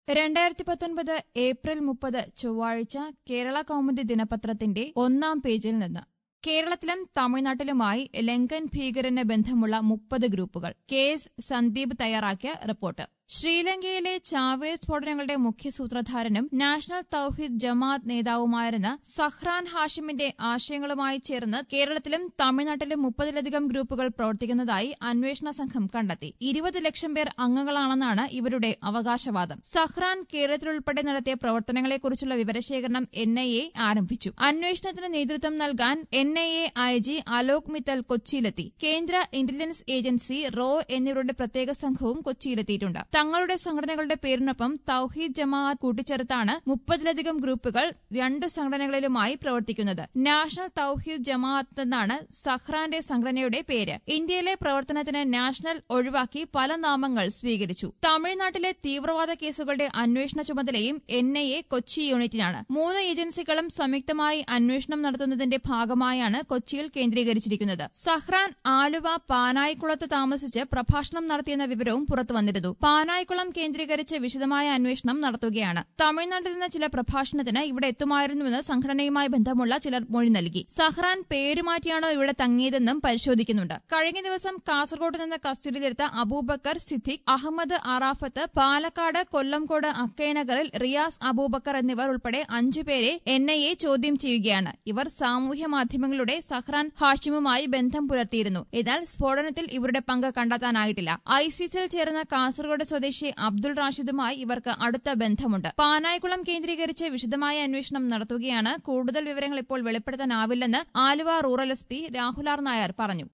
രണ്ടായിരത്തി പത്തൊൻപത് ഏപ്രിൽ മുപ്പത് ചൊവ്വാഴ്ച കേരള കൗമുദി ദിനപത്രത്തിന്റെ ഒന്നാം പേജിൽ നിന്ന് കേരളത്തിലും തമിഴ്നാട്ടിലുമായി ലങ്കൻ ഭീകരന് ബന്ധമുള്ള മുപ്പത് ഗ്രൂപ്പുകൾ കെ എസ് സന്ദീപ് തയ്യാറാക്കിയ റിപ്പോർട്ട് ശ്രീലങ്കയിലെ ചാവേസ് സ്ഫോടനങ്ങളുടെ മുഖ്യ സൂത്രധാരനും നാഷണൽ തൌഹീദ് ജമാഅത്ത് നേതാവുമായിരുന്ന സഹ്റാൻ ഹാഷിമിന്റെ ആശയങ്ങളുമായി ചേർന്ന് കേരളത്തിലും തമിഴ്നാട്ടിലും മുപ്പതിലധികം ഗ്രൂപ്പുകൾ പ്രവർത്തിക്കുന്നതായി അന്വേഷണ സംഘം കണ്ടെത്തി ഇരുപത് ലക്ഷം പേർ അംഗങ്ങളാണെന്നാണ് ഇവരുടെ അവകാശവാദം സഹ്റാൻ കേരളത്തിലുൾപ്പെടെ നടത്തിയ പ്രവർത്തനങ്ങളെക്കുറിച്ചുള്ള വിവരശേഖരണം എൻ ഐ എ ആരംഭിച്ചു അന്വേഷണത്തിന് നേതൃത്വം നൽകാൻ N I A I G Alok Mittal കൊച്ചിയിലെത്തി കേന്ദ്ര ഇന്റലിജൻസ് ഏജൻസി റോ എന്നിവരുടെ പ്രത്യേക സംഘവും കൊച്ചിയിലെത്തിയിട്ടുണ്ട് തങ്ങളുടെ സംഘടനകളുടെ പേരിനൊപ്പം തൌഹീദ് ജമാഅത്ത് കൂട്ടിച്ചേർത്താണ് മുപ്പതിലധികം ഗ്രൂപ്പുകൾ രണ്ടു സംഘടനകളിലുമായി പ്രവർത്തിക്കുന്നത് നാഷണൽ തൌഹീദ് ജമാഅത്ത് എന്നാണ് സഹ്റാന്റെ സംഘടനയുടെ പേര് ഇന്ത്യയിലെ പ്രവർത്തനത്തിന് നാഷണൽ ഒഴിവാക്കി പല നാമങ്ങൾ സ്വീകരിച്ചു തമിഴ്നാട്ടിലെ തീവ്രവാദ കേസുകളുടെ അന്വേഷണ ചുമതലയും എൻ ഐ എ കൊച്ചി യൂണിറ്റിനാണ് മൂന്ന് ഏജൻസികളും സംയുക്തമായി അന്വേഷണം നടത്തുന്നതിന്റെ ഭാഗമായാണ് കൊച്ചിയിൽ കേന്ദ്രീകരിച്ചിരിക്കുന്നത് സഹ്റാൻ ആലുവ പാനായിക്കുളത്ത് താമസിച്ച് പ്രഭാഷണം നടത്തിയെന്ന വിവരവും പുറത്തുവന്നിരുന്നു പാനായിക്കുളം കേന്ദ്രീകരിച്ച് വിശദമായ അന്വേഷണം നടത്തുകയാണ് തമിഴ്നാട്ടിൽ നിന്ന് ചില പ്രഭാഷണത്തിന് ഇവിടെ എത്തുമായിരുന്നുവെന്ന് സംഘടനയുമായി ബന്ധമുള്ള ചിലർ മൊഴി നൽകി സഹ്റാൻ പേരുമാറ്റിയാണോ ഇവിടെ തങ്ങിയതെന്നും പരിശോധിക്കുന്നുണ്ട് കഴിഞ്ഞ ദിവസം കാസർഗോഡ് നിന്ന് കസ്റ്റഡിയിലെടുത്ത അബൂബക്കർ സിദ്ദിഖ് അഹമ്മദ് അറാഫത്ത് പാലക്കാട് കൊല്ലംകോട് അക്കയനഗറിൽ റിയാസ് അബൂബക്കർ എന്നിവർ ഉൾപ്പെടെ അഞ്ചുപേരെ എൻ ഐ എ ചോദ്യം ചെയ്യുകയാണ് ഇവർ സാമൂഹ്യ മാധ്യമങ്ങളുടെ സഹ്റാൻ ഹാഷിമുമായി ബന്ധം പുലർത്തിയിരുന്നു എന്നാൽ സ്ഫോടനത്തിൽ ഇവരുടെ പങ്ക് കണ്ടെത്താനായിട്ടില്ല ഐസിസിൽ ചേർന്ന കാസർഗോഡ് സ്വദേശി അബ്ദുൾ റാഷിദുമായി ഇവർക്ക് അടുത്ത ബന്ധമുണ്ട് പാനായിക്കുളം കേന്ദ്രീകരിച്ച് വിശദമായ അന്വേഷണം നടത്തുകയാണ് കൂടുതൽ വിവരങ്ങൾ ഇപ്പോൾ വെളിപ്പെടുത്താനാവില്ലെന്ന് Aluva rural S P Rahul R Nair പറഞ്ഞു